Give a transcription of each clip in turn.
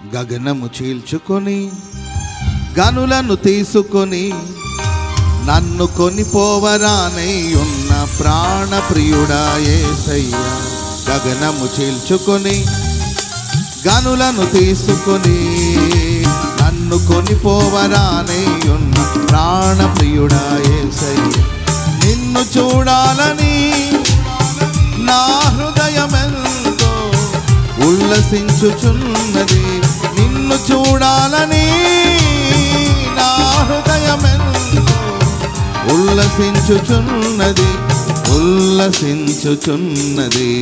గగనము చీల్చుకొని గనులను తీసుకొని నన్ను కొనిపోవరానై ఉన్న ప్రాణ ప్రియుడా ఏసయ్యా గగనము చీల్చుకొని గనులను తీసుకొని నన్ను కొనిపోవరానై ఉన్న ప్రాణ ప్రియుడా ఏసయ్యా నిన్ను చూడాలని నా హృదయమెంతో ఉల్లసించుచున్నది నిన్ను చూడాలని నా హృదయమెంతో ఉల్లసించుచున్నది ఉల్లసించుచున్నది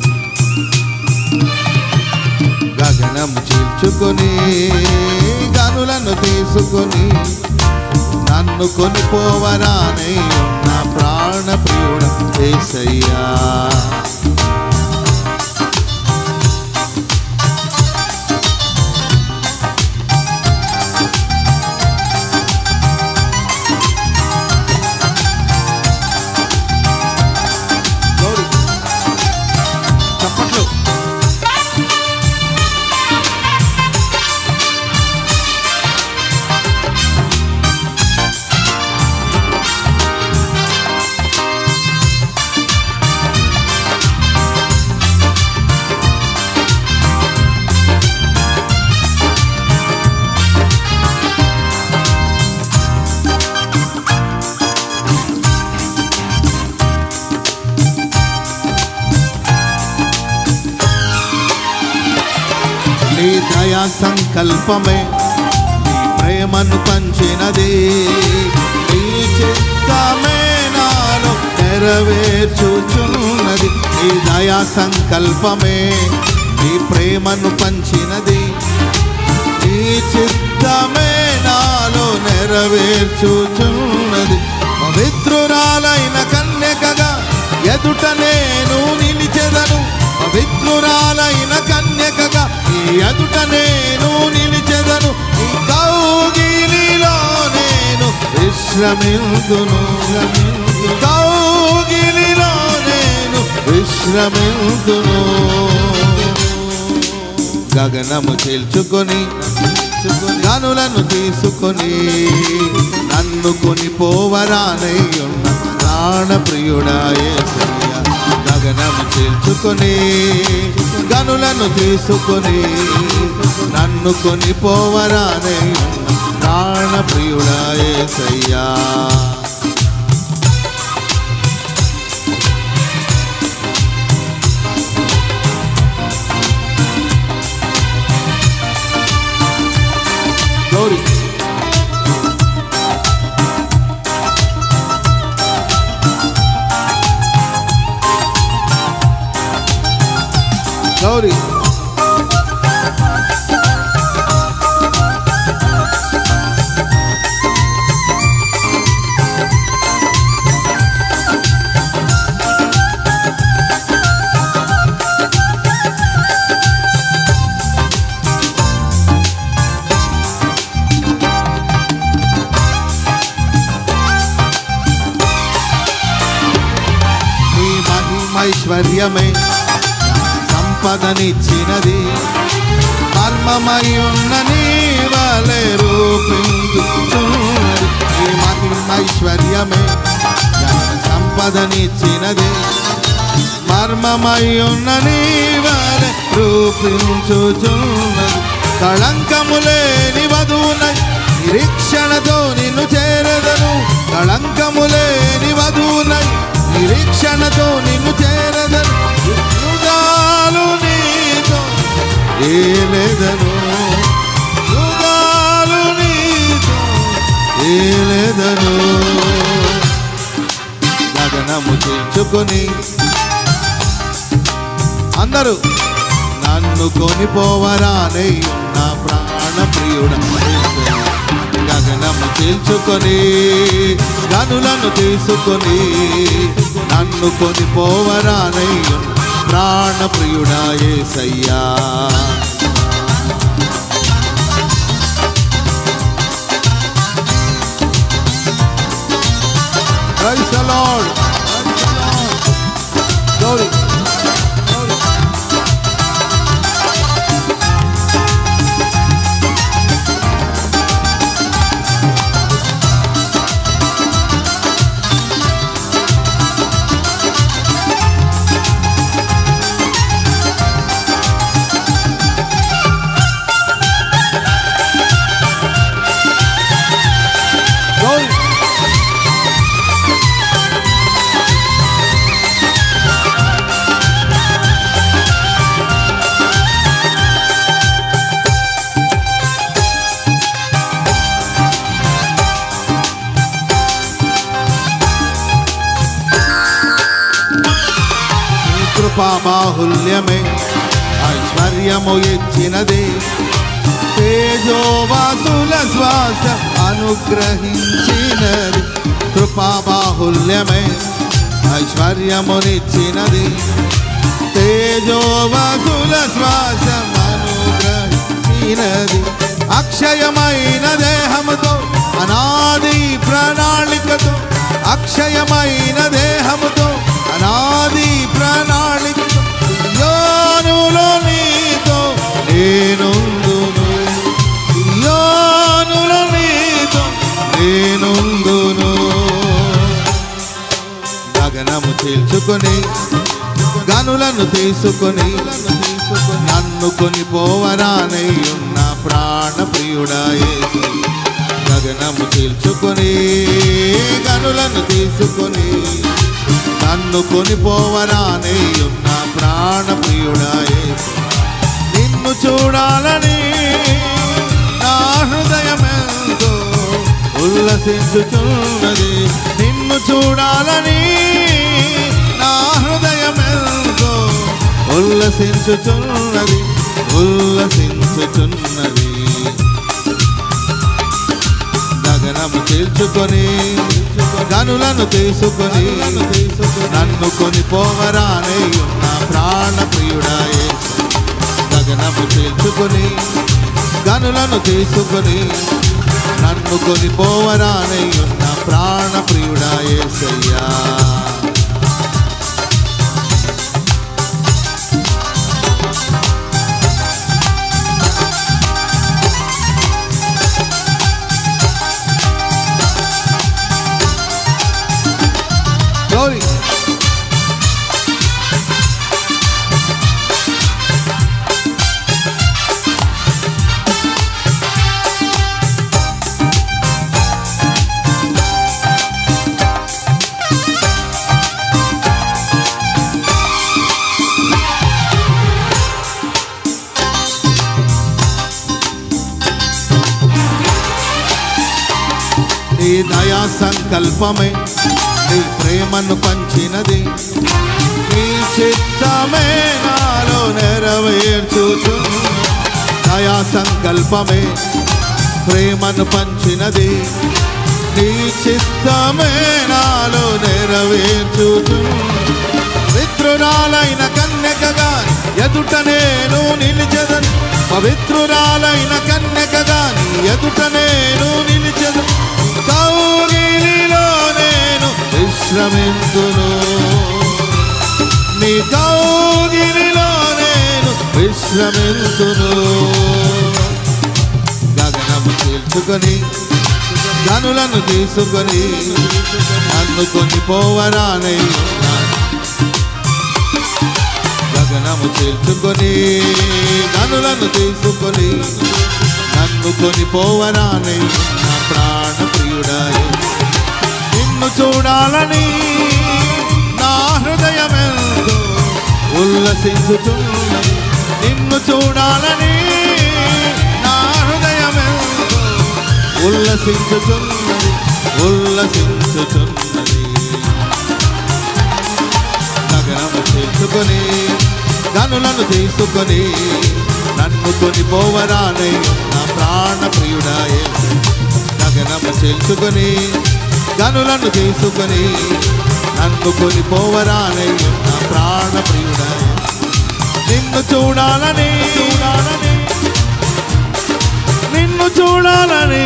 గగనం చీల్చుకొని గనులను తీసుకొని నన్ను కొనిపోవరానై ఉన్న ప్రాణ ప్రియుడ ఏసయ్యా గౌరీ చప్పట్లు నీ దయా సంకల్పమే నీ ప్రేమను పంచినది నీ చిత్తమే నాలో నెరవేర్చుచున్నది నీ దయా సంకల్పమే నీ ప్రేమను పంచినది నీ చిత్తమే నాలో నెరవేర్చుచున్నది పవిత్రురాలైన కన్యకగా ఎదుట నేను నిలిచెదను పవిత్రురాలైన కన్యకగా ఈ ఎదుట నేను నిలిచెదను ఈ కౌగిలిలో నేను విశ్రమిందును కౌగిలిలో నేను విశ్రమిందును గగనము చీల్చుకొని గనులను తీసుకొని నన్ను కొనిపోవరానై ఉన్న ప్రాణ ప్రియుడా యేసయ్య గగనము చీల్చుకొని గనులను తీసుకొని నన్ను కొనిపోవరానై ఉన్న ప్రాణ ప్రియుడా యేసయ్యా గౌరీ గౌరీ నీ మహిమైశ్వర్యమే సంపదనిచ్చినది మర్మమై ఉన్న నీ వలె రూపించుచున్నది నీ మహిమైశ్వర్యమే సంపదనిచ్చినది మర్మమై ఉన్న నీ వలె రూపించుచున్నది కళంకము లేని వధువునై నిరీక్షణతో నిన్ను చేరదను కళంకము లేని వధువునై నిరీక్షణతో నిన్ను చేరదను యుగాలు నీతో ఏలేదను యుగాలు నీతో ఏలేదను గగనము చేర్చుకొని అందరూ నన్ను కొనిపోవరానై ఉన్న ప్రాణ ప్రియుడ గగనము చీల్చుకొని గనులను తీసుకొని నన్ను కొనిపోవరానై ఉన్న ప్రాణ ప్రియుడా ఏసయ్యా Praise the Lord. Glory. కృపా బాహుల్యమే ఐశ్వర్యము ఇచ్చినది తేజోవాసుల శ్వాస అనుగ్రహించినది కృపా బాహుల్యమే ఐశ్వర్యమునిచ్చినది తేజోవాసుల శ్వాస అనుగ్రహించినది అక్షయమైన దేహముతో అనాది ప్రణాళికతో అక్షయమైన దేహముతో అనాది ప్రణాళికతో యోనులో నీతో నేనుందును యోనులో నీతో నేనుందును గగనము చీల్చుకొని గనులను తీసుకొని నన్ను కొని పోవరానై ఉన్న ప్రాణ ప్రియుడాయే గగనము చీల్చుకొని గనులను తీసుకొని నన్ను కొని పోవరానై ఉన్న ప్రాణ ప్రియుడాయే నిన్ను చూడాలని నా హృదయమెంతో ఉల్లసించుచున్నది నిన్ను చూడాలని నా హృదయమెంతో ఉల్లసించుచున్నది ఉల్లసించుచున్నది గగనము చీల్చుకొని గనులను తీసుకొని నన్ను కొని పోవరానే ఉన్న ప్రాణ ప్రియుడాయే గగనము చీల్చుకొని గనులను తీసుకొని నన్ను కొని పోవరానే ఉన్న ప్రాణ ప్రియుడాయే సయ్యా Glory. నీ దయా సంకల్పమే నీ ప్రేమను పంచినది నీ చిత్తమే నాలో నెరవేర్చుచు దయా సంకల్పమే ప్రేమను పంచినది నీ చిత్తమే నాలో నెరవేర్చుచు పవిత్రురాలైన కన్యకగా ఎదుట నేను నిలిచెదను పవిత్రురాలైన కన్యకగా నీ ఎదుట నేను నిలిచెదను కౌగిలిలో నేను విశ్రమింతును నీ కౌగిలిలో నేను విశ్రమింతును గగనము చీల్చుకొని గనులను తీసుకొని నన్ను కొని పోవరానై ఉన్నాను గగనము చీల్చుకొని గనులను తీసుకొని నన్ను కొని పోవరానై నా ప్రాణ ప్రియుడాయి నిన్ను చూడాలని నా హృదయమెంతో ఉల్లసించుచున్నది నిన్ను చూడాలని నా హృదయమెంతో ఉల్లసించుచున్నది ఉల్లసించుచున్నది నగరము చేసుకొని గనులను తీసుకొని నన్ను కొని పోవరానై నా ప్రాణ ప్రియుడాయే గగనము చేసుకొని గనులను తీసుకొని నన్ను కొని పోవరానై నా ప్రాణ ప్రియుడాయే నిన్ను చూడాలని చూడాలని నిన్ను చూడాలని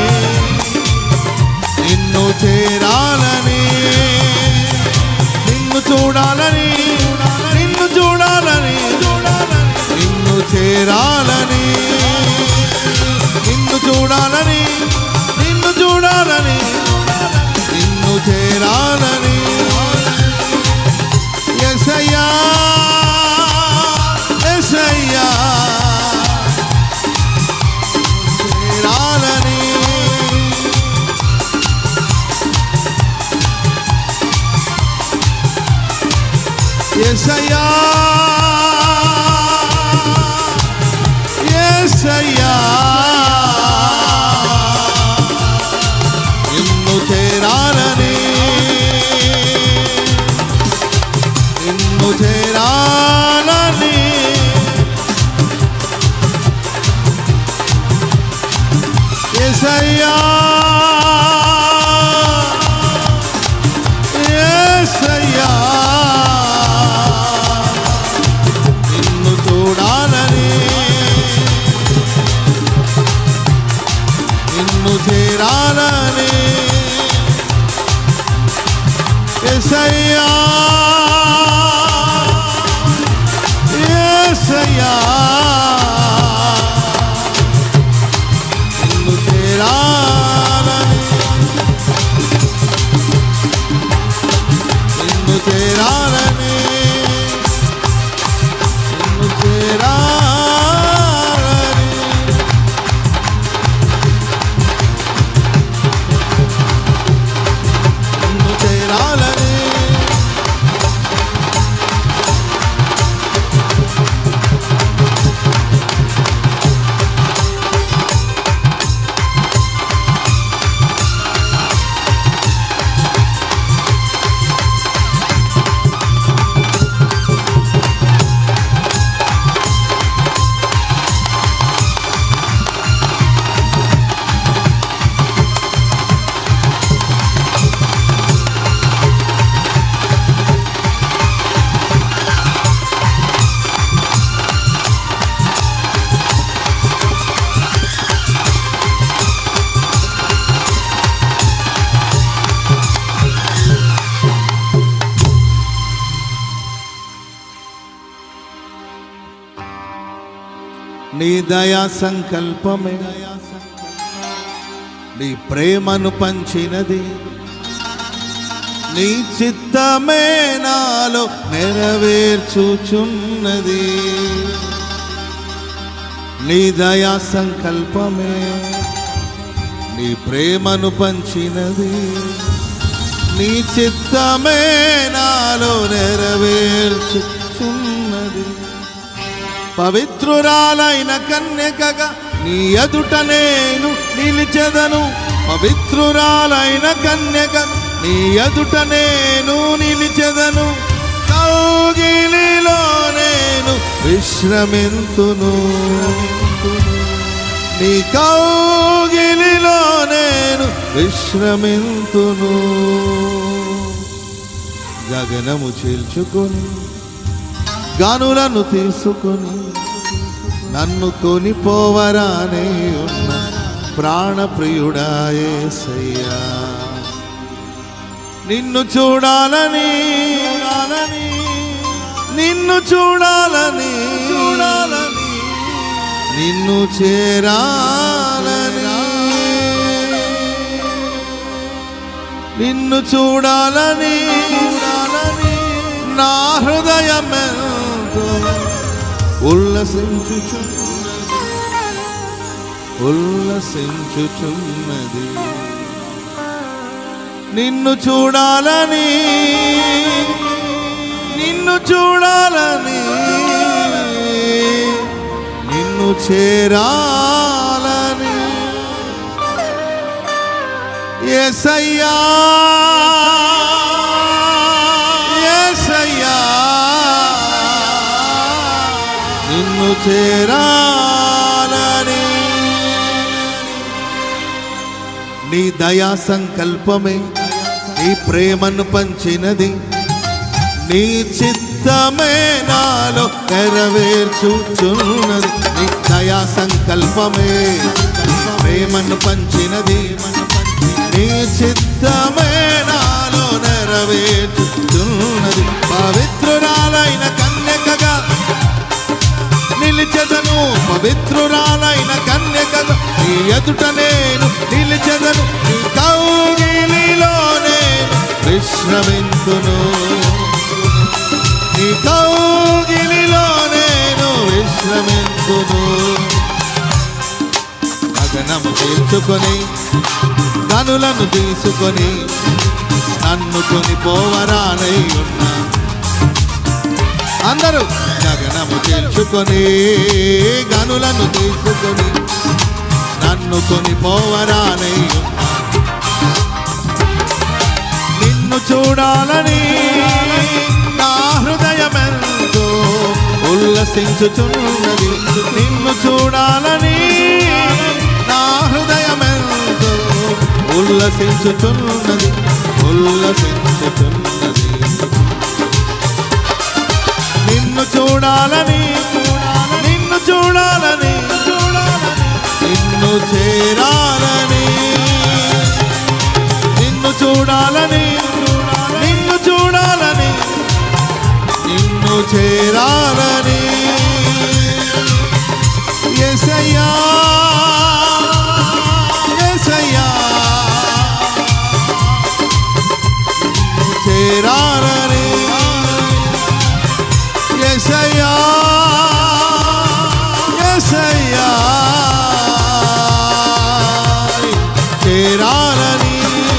నిన్ను చేరాలని నిన్ను చూడాలని నిన్ను చూడాలని నిన్ను చేరాలని నిన్ను చూడాలని నిన్ను చూడాలని నిన్ను చేరాలని ఎసయ్యా ఎసయ్యా చేరాలని ఎసయ్యా ఎసయ్యా నిన్ను చేరాలని నిన్ను నిన్ను చేరాలని ఎసయ్యా ఎసయ్యా నిన్ను చూడాలని నిన్ను చేరాలని ఎసయ్యా ఎసయ్యా నిన్ను చేరాలని నిన్ను చేరాలని నిన్ను చేరాలని నిన్ను చేరాలని నీ దయా సంకల్పమే నీ ప్రేమను పంచినది నీ చిత్తమే నాలో నెరవేర్చుచున్నది నీ దయా సంకల్పమే నీ ప్రేమను పంచినది నీ చిత్తమే నాలో నెరవేర్చుచున్నది పవిత్రురాలైన కన్యకగా నీ ఎదుట నేను నిలిచెదను పవిత్రురాలైన కన్యక నీ ఎదుట నేను నిలిచెదను కౌగిలిలో నేను విశ్రమింతును నీ కౌగిలిలో నేను విశ్రమింతును గగనము చీల్చుకొని గానులను తీసుకొని నన్ను కొనిపోవరానే ఉన్న ప్రాణప్రియుడాయేసయ్యా నిన్ను చూడాలని చూడాలని నిన్ను చూడాలని చూడాలని నిన్ను చేరాలని నిన్ను చూడాలని చూడాలని నా హృదయమెంతో ఉల్లసించుచున్నది ఉల్లసించుచున్నది నిన్ను చూడాలని నిన్ను చూడాలని నిన్ను చేరాలని ఎసయ్యా ఎసయ్యా నిన్ను చేరాలని నీ దయా సంకల్పమే నీ ప్రేమను పంచినది నీ చిత్తమే నాలో నెరవేర్చుచున్నది నీ దయా సంకల్పమే ప్రేమను పంచినది నీ చిత్తమే నాలో నెరవేర్చుచున్నది పవిత్రురాలైన కన్యకగా నిలిచెదను పవిత్రురాలైన కన్యకగా నీ ఎదుట నేను నిలిచెదను నీ కౌగిలిలో నేను విశ్రమింతును నీ కౌగిలిలో నేను విశ్రమింతును గగనము తీర్చుకొని గనులను తీసుకొని నన్ను కొని పోవరానై ఉన్నా అందరూ గగనము తీర్చుకొని గనులను తీసుకొని నన్ను కొని పోవరానై ఉన్నా నిన్ను చూడాలని నా హృదయం ఉల్లసించుచున్నది నిన్ను చూడాలని నా హృదయమెంతో ఉల్లసించుచున్నది ఉల్లసించుచున్నది నిన్ను చూడాలని నిన్ను చూడాలని నిన్ను చేరాలని నిన్ను చూడాలని నిన్ను చూడాలని నిన్ను చేరాలని ఎసయ్యా ఎసయ్యా నిన్ను చేరాలని ఎసయ్యా ఎసయ్యా చేరాలని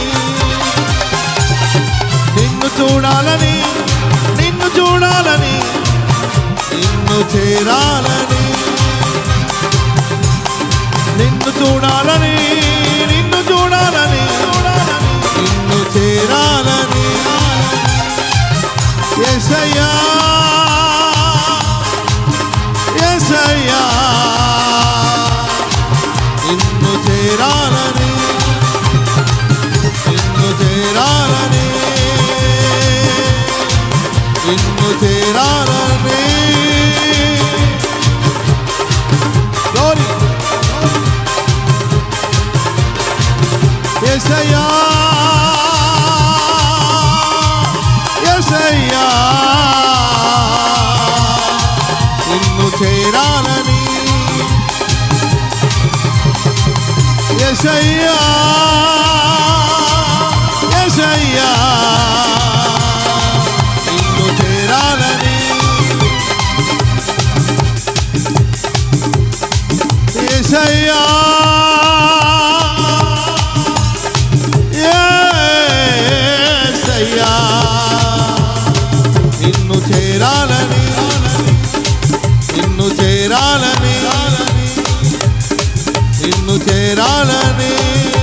నిన్ను చూడాలని నిన్ను చూడాలని నిన్ను చేరాలని నిన్ను చూడాలని నిన్ను చూడాలని నిన్ను చేరాలని ఎసయ్యా ఎసయ్యా నిన్ను చేరాలని నిన్ను చేరాలని నిన్ను చేరాలని Glory. ఎసయ్యా ఎసయ్యా నిన్ను చేరాలని ఎసయ్యా ఎసయ్యా నిన్ను చేరాలని ఎసయ్యా ఏసయ్యా నిన్ను చేరాలని నిన్ను చేరాలని నిన్ను చేరాలని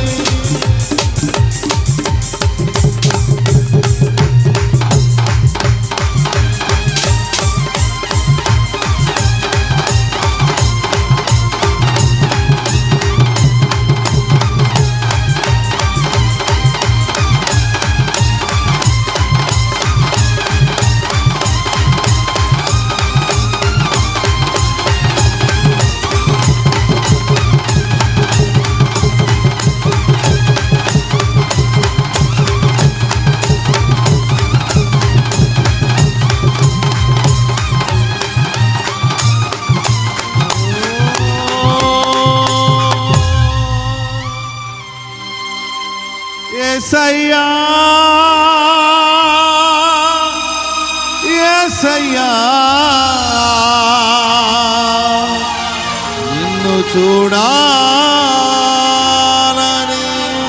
ఏసయ్యా ఏసయ్యా నిన్ను చూడాలని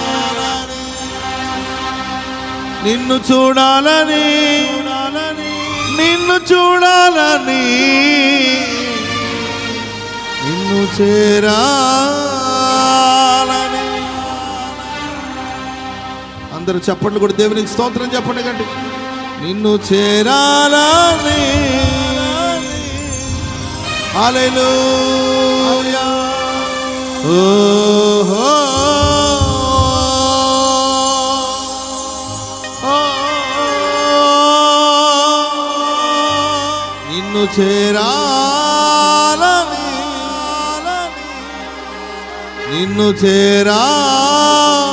నిన్ను చూడాలని నిన్ను చూడాలని నిన్ను చేరాలని అందరూ చప్పట్లు కూడా దేవునికి స్తోత్రం చెప్పండి కండి నిన్ను చేరాలని హల్లెలూయా ఓహో నిన్ను చేరాలని నిన్ను చేరాలని